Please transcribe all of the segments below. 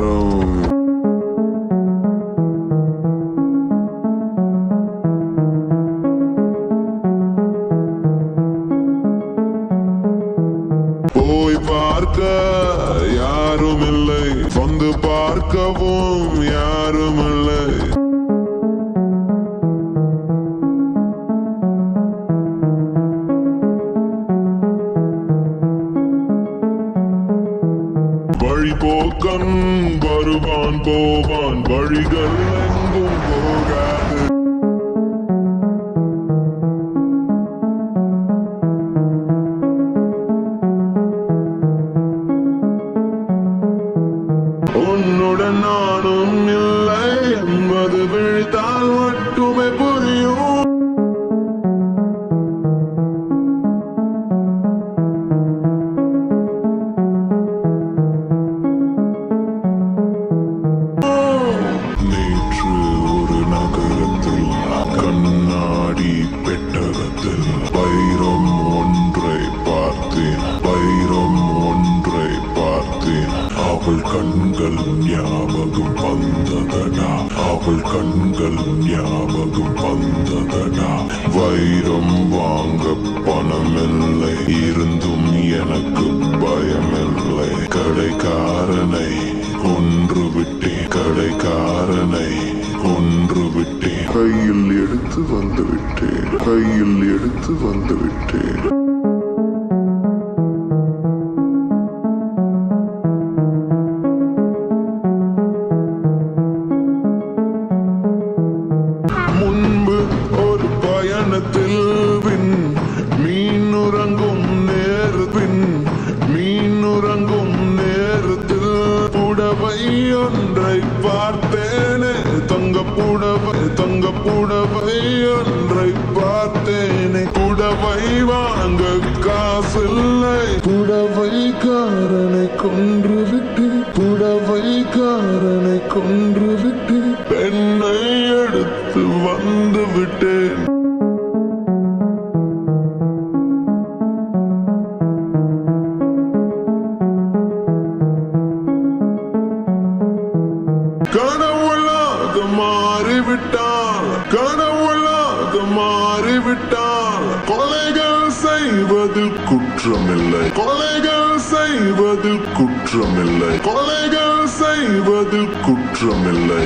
மாறும் போய் பார்க்க யாரும் இல்லை வந்து பார்க்கவும் யாரும் இல்லை வழி போக்கன் வருவான் போவான் வழிகள் எங்கும் போகாது உன்னுடன் நானும் இல்லை என்பது விழித்தால் மட்டுமே புரியும் நேற்று ஒரு நகரத்தில் கண்ணாடி பெட்டகத்தில் வைரம் ஒன்றை பார்த்தேன் வைரம் ஒன்றை பார்த்தேன் அவள் கண்கள் ஞாபகம் வந்ததடா அவள் கண்கள் ஞாபகம் வந்ததடா வைரம் வாங்க பணமில்லை இருந்தும் எனக்கு பயமில்லை கடைக்காரனை கொன்று விட்டேன் கடைக்காரனை கொன்று விட்டேன் கையில் எடுத்து வந்து விட்டேன் கையில் எடுத்து வந்து விட்டேன் முன்பு ஒரு பயணத்தில் பின் மீனுறங்கும் நேரத்தின் மீனுறங்கும் நேரத்தில் புடவை ஒன்றை பார்த்தேனே தங்க புடவை தங்க புடவை ஒன்றை பார்த்தேனே புடவை வாங்க காசில்லை புடவைக்காரனை கொன்று விட்டு புடவைக்காரனை கொன்று விட்டு பெண்ணை எடுத்து வந்து விட்டேன் கனவுளாக மாறிவிட்டால் கனவுளாக மாறிவிட்டால் கொலைகள் செய்வதில் குற்றமில்லை கொலைகள் செய்வதில் குற்றமில்லை கொலைகள் செய்வதில் குற்றமில்லை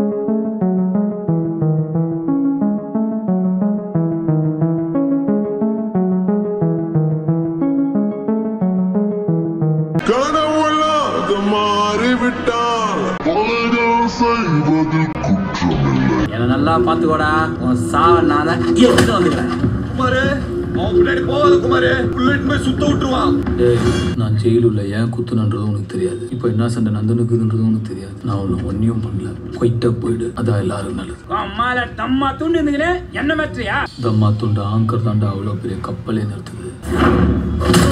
கனவுளாக மாறிவிட்டால் கொலைகள் செய்வதில் குற்றமில்லை என்ன நல்லா பாத்துக்கோடா உன் சாவ நான் தான் எடுத்து வந்துக்கிறேன் குமாரு அவன் பின்னாடி போகாத குமாரு புல்லட் போய் சுத்த விட்டுருவான் டேய் நான் ஜெயிலுள்ள ஏன் குத்துனன்றதும் உனக்கு தெரியாது இப்போ என்ன சண்டை நந்தனுக்குதுன்றதும் உனக்கு தெரியாது நான் ஒன்று ஒன்றையும் பண்ணல கொயிட்டா போயிடு அதான் எல்லாரும் நல்லது அம்மால தம்மா துண்டு இருந்துக்கினே என்ன மாற்றியா தம்மா துண்டு ஆங்கர் தாண்டா அவ்வளோ பெரிய கப்பலே நிறுத்துது